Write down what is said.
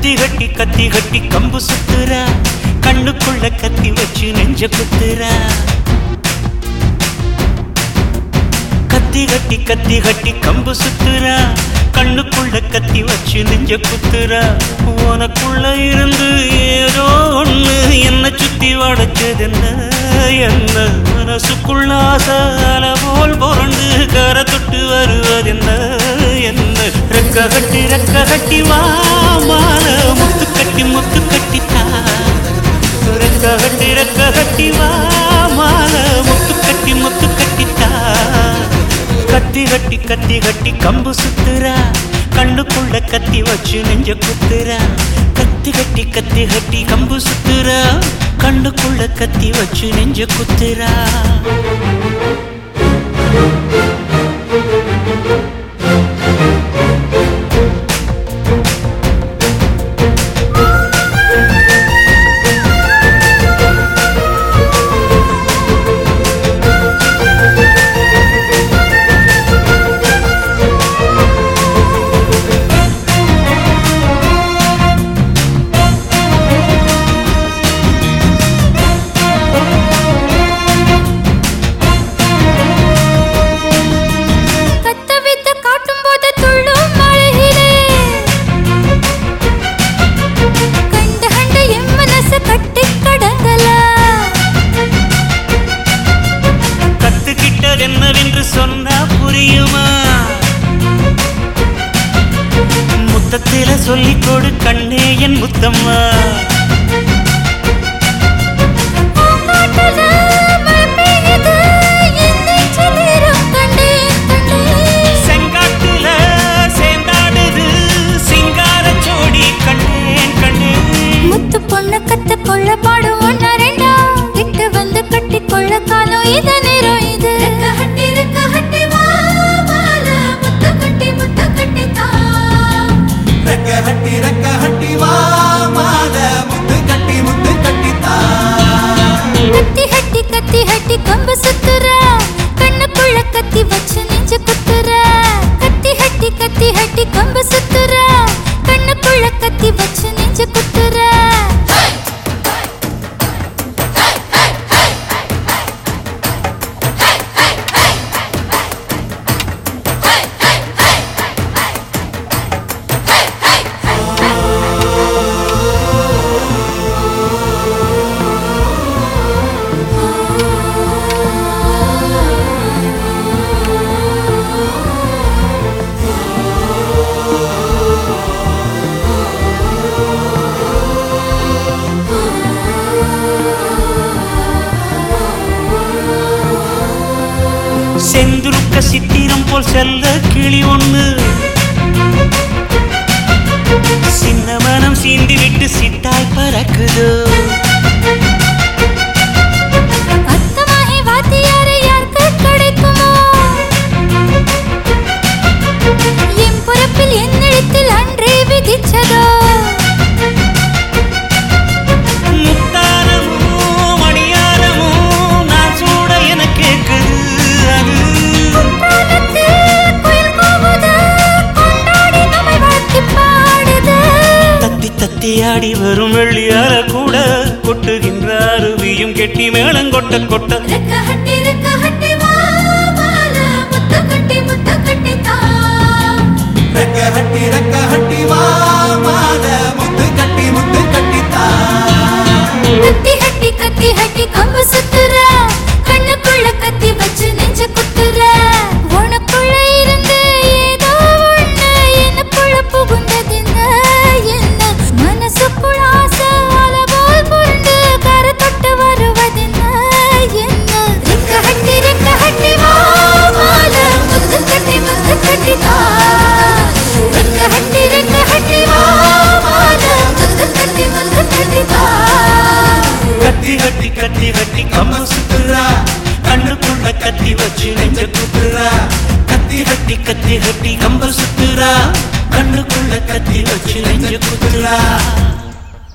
கத்தி கட்டி கத்தி கட்டி கம்பு சுத்துறா கண்ணுக்குள்ள கத்தி வச்சு நெஞ்ச குத்துறா கத்தி கட்டி கத்தி கட்டி கம்பு சுத்துறா கண்ணுக்குள்ள கத்தி வச்சு நெஞ்ச குத்துறா உனக்குள்ள இருந்து ஏதோ ஒண்ணு என்ன சுத்தி வளைச்சது என்ன என்ன மனசுக்குள்ள ஆசால போல் புரண்டு கரை தொட்டு வருவது என்ன என்ன ரெக்க கட்டி ரெக்க கட்டி வா மால முத்து கட்டி முத்து கட்டித்தா ரெக்க கட்டி ரெக்க கட்டி வா மால முத்து கட்டி முத்து கட்டித்தா கத்தி கட்டி கத்தி கட்டி கம்பு சுத்துறா கண்ணுக்குள்ள கத்தி வச்சு நெஞ்ச குத்துறா கத்தி கட்டி கத்தி கட்டி கம்பு சுத்துறா கண்ணுக்குள்ள கத்தி வச்சு நெஞ்ச குத்துறா கத்த வித்த காட்டும் போது துள்ளும் மழையிலே கண்ட கண்ட என் மனசு கட்டி கடங்கல கத்துக்கிட்டது என்னவென்று சொன்னா புரியுமா முத்தத்தில சொல்லிக் கொடு கண்ணே என் முத்தம்மா பூங்காட்டுல மழை பெய்யுது, என் நெஞ்சில் ஈரம் கண்டேன், கண்டேன். செங்காட்டுல சேர்ந்தாடுது சிங்கார ஜோடி கண்ணேன் கண்ணேன் முத்து பொண்ணு கத்து கொள்ள பாடும் ஒன்னா ரெண்டா கிட்ட வந்து கட்டி கொள்ள காலம் இத நேரம் இது கட்டி ரெக்க கட்டி வா மால முத்த கட்டி முத்த கட்டி தா ரெக்க ஹட்டி ரெக்க ஹட்டி வா மால முத்து கட்டி முத்து கட்டித்தா கத்தி ஹட்டி கத்தி ஹட்டி கம்பு சுத்துற கண்ணுக்குள்ள கத்தி வச்சு நெஞ்சு குத்துற கத்தி ஹட்டி கத்தி ஹட்டி கம்பு சுத்துற கண்ணுக்குள்ள கத்தி வச்சு நெஞ்சு குத்துற செந்துருக்க சித்திரம் போல் செல்ல கிளி ஒண்ணு சின்ன மனம் சீண்டி விட்டு சிட்டாய் பறக்குதோ அத்தமாகி வாத்தியாரை யாருக்கு கிடைக்குமோ என் பொறுப்பில் என் எழுத்தில் அன்றே விதிச்சதோ முத்தாரமோ மணியாரமோ நான் சூட என கேக்குது அது காலத்தில் குயில் கூவுது, கொண்டாடி நம்மை வாழ்த்தி பாடுது. தத்தி தத்தி ஆடி வரும் வெள்ளியார கூட கொட்டுகின்ற அருவியும் கெட்டி மேளம் கொட்ட கொட்ட ரெக்க ஹட்டி, ரெக்க ஹட்டி வா மால, முத்த கட்டி, முத்த கட்டி தா. ரெக்க ஹட்டி ரெக்க ஹட்டி வா மால முத்து கட்டி முத்து கட்டித்தா கத்தி ஹட்டி, கத்தி ஹட்டி கம்பு சுத்துற, கண்ணுக்குள்ள கத்தி வச்சு நெஞ்ச குத்துற. உனக்குள்ள இருந்து ஏதோ ஒண்ணு எனக்குள்ள புகுந்ததென்ன, என்ன? மனசுக்குள்ள ஆசை அலை போல் புரண்டு கரை தொட்டு வருவதென்ன, என்ன? ரெக்க ஹட்டி, ரெக்க ஹட்டி வா மால, முத்து கட்டி, முத்து கட்டி தா. ரெக்க ஹட்டி, ரெக்க ஹட்டி வா மால, முத்து கட்டி, முத்து கட்டி தா. கத்தி கட்டி கத்தி கட்டி கம்பு சுத்துறா கண்ணுக்குள்ள கத்தி வச்சு நெஞ்ச குத்துறா கத்தி கட்டி கத்தி கட்டி கம்பு சுத்துறா கண்ணுக்குள்ள கத்தி வச்சு நெஞ்ச குத்துறா